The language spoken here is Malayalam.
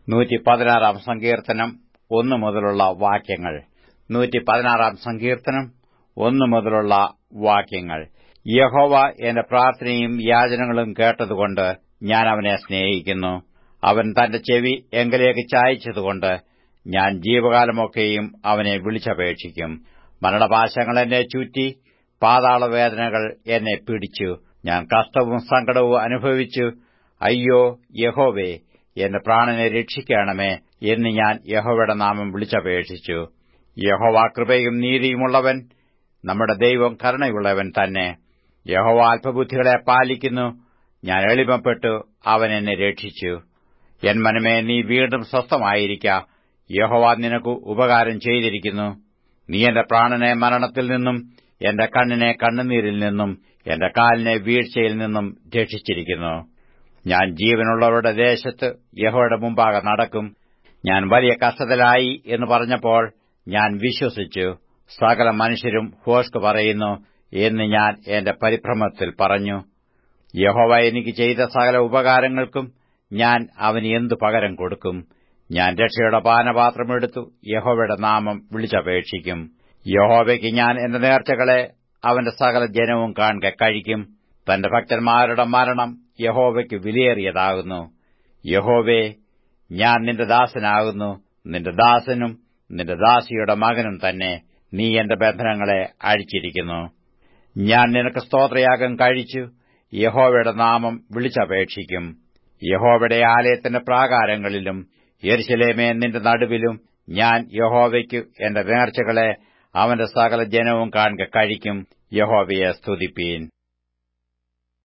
നൂറ്റി പതിനാറാം സങ്കീർത്തനം ഒന്നു മുതലുള്ള വാക്യങ്ങൾ നൂറ്റി പതിനാറാം സങ്കീർത്തനം ഒന്നു മുതലുള്ള വാക്യങ്ങൾ യഹോവ എന്റെ പ്രാർത്ഥനയും യാചനകളും കേട്ടതുകൊണ്ട് ഞാൻ അവനെ സ്നേഹിക്കുന്നു അവൻ തന്റെ ചെവി എങ്കിലേക്ക് ചായച്ചതുകൊണ്ട് ഞാൻ ജീവകാലമൊക്കെയും അവനെ വിളിച്ചപേക്ഷിക്കും മരണപാശങ്ങൾ എന്നെ ചുറ്റി പാതാളവേദനകൾ എന്നെ പിടിച്ചു ഞാൻ കഷ്ടവും സങ്കടവും അനുഭവിച്ചു അയ്യോ യഹോവേ എന്റെ പ്രാണനെ രക്ഷിക്കണമേ എന്ന് ഞാൻ യഹോവയുടെ നാമം വിളിച്ചപേക്ഷിച്ചു യഹോവ കൃപയും നീതിയുമുള്ളവൻ നമ്മുടെ ദൈവം കരുണയുള്ളവൻ തന്നെ യഹോവ അല്പബുദ്ധികളെ പാലിക്കുന്നു ഞാൻ എളിമപ്പെട്ടു അവൻ എന്നെ രക്ഷിച്ചു എൻ മനമേ നീ വീണ്ടും സ്വസ്ഥമായിരിക്ക യഹോവ നിനക്ക് ഉപകാരം ചെയ്തിരിക്കുന്നു നീ എന്റെ പ്രാണനെ മരണത്തിൽ നിന്നും എന്റെ കണ്ണിനെ കണ്ണുനീരിൽ നിന്നും എന്റെ കാലിനെ വീഴ്ചയിൽ നിന്നും രക്ഷിച്ചിരിക്കുന്നു ഞാൻ ജീവനുള്ളവരുടെ ദേശത്ത് യഹോയുടെ മുമ്പാകെ നടക്കും ഞാൻ വലിയ കഷ്ടത്തിലായി എന്ന് പറഞ്ഞപ്പോൾ ഞാൻ വിശ്വസിച്ചു സകല മനുഷ്യരും ഹോഷ്ക് പറയുന്നു എന്ന് ഞാൻ എന്റെ പരിഭ്രമത്തിൽ പറഞ്ഞു യഹോവ എനിക്ക് ചെയ്ത സകല ഉപകാരങ്ങൾക്കും ഞാൻ അവന് എന്തു പകരം കൊടുക്കും ഞാൻ രക്ഷയുടെ പാനപാത്രമെടുത്തു യഹോവയുടെ നാമം വിളിച്ചപേക്ഷിക്കും യഹോവയ്ക്ക് ഞാൻ എന്റെ നേർച്ചകളെ അവന്റെ സകല ജനവും കാണുക കഴിക്കും തന്റെ ഭക്തന്മാരുടെ മരണം യഹോവയ്ക്ക് വിലയേറിയതാകുന്നു യഹോവേ ഞാൻ നിന്റെ ദാസനാകുന്നു നിന്റെ ദാസനും നിന്റെ ദാസിയുടെ മകനും തന്നെ നീ എന്റെ ബന്ധനങ്ങളെ അഴിച്ചിരിക്കുന്നു ഞാൻ നിനക്ക് സ്തോത്രയാഗം കഴിച്ചു യഹോവയുടെ നാമം വിളിച്ചപേക്ഷിക്കും യഹോവയുടെ ആലയത്തിന്റെ പ്രാകാരങ്ങളിലും യെരുശലേമേ നിന്റെ നടുവിലും ഞാൻ യഹോവയ്ക്കു എന്റെ നേർച്ചകളെ അവന്റെ സകല ജനവും കാണുക കഴിക്കും യഹോവയെ സ്തുതിപ്പീൻ